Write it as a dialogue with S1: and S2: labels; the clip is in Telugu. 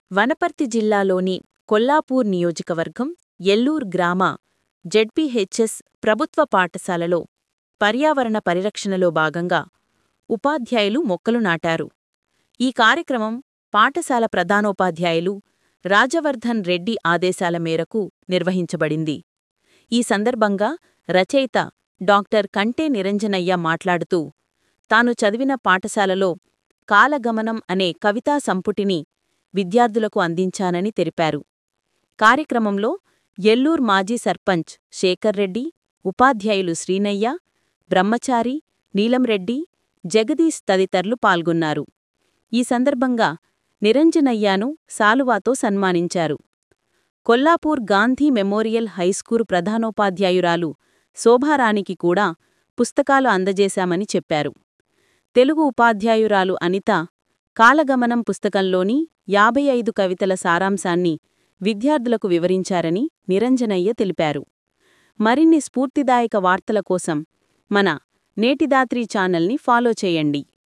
S1: వనపర్తి జిల్లాలోని కొల్లాపూర్ నియోజకవర్గం ఎల్లూర్ గ్రామ జెడ్పీహెచ్ఎస్ ప్రభుత్వ పాఠశాలలో పర్యావరణ పరిరక్షణలో భాగంగా ఉపాధ్యాయులు మొక్కలు నాటారు ఈ కార్యక్రమం పాఠశాల ప్రధానోపాధ్యాయులు రాజవర్ధన్ రెడ్డి ఆదేశాల మేరకు నిర్వహించబడింది ఈ సందర్భంగా రచయిత డాక్టర్ కంటే నిరంజనయ్య మాట్లాడుతూ తాను చదివిన పాఠశాలలో కాలగమనం అనే కవితా సంపుటిని విద్యార్థులకు అందించానని తెలిపారు కార్యక్రమంలో ఎల్లూర్ మాజీ సర్పంచ్ శేఖర్ రెడ్డి ఉపాధ్యాయులు శ్రీనయ్య బ్రహ్మచారి నీలంరెడ్డి జగదీష్ తదితరులు పాల్గొన్నారు ఈ సందర్భంగా నిరంజనయ్యను సాలువాతో సన్మానించారు కొల్లాపూర్ గాంధీ మెమోరియల్ హైస్కూలు ప్రధానోపాధ్యాయురాలు శోభారానికి కూడా పుస్తకాలు అందజేశామని చెప్పారు తెలుగు ఉపాధ్యాయురాలు అనిత కాలగమనం పుస్తకంలోని యాభై ఐదు కవితల సారాంశాన్ని విద్యార్థులకు వివరించారని నిరంజనయ్య తెలిపారు మరిన్ని స్ఫూర్తిదాయక వార్తల కోసం మన నేటిదాత్రి ఛానల్ని ఫాలో చేయండి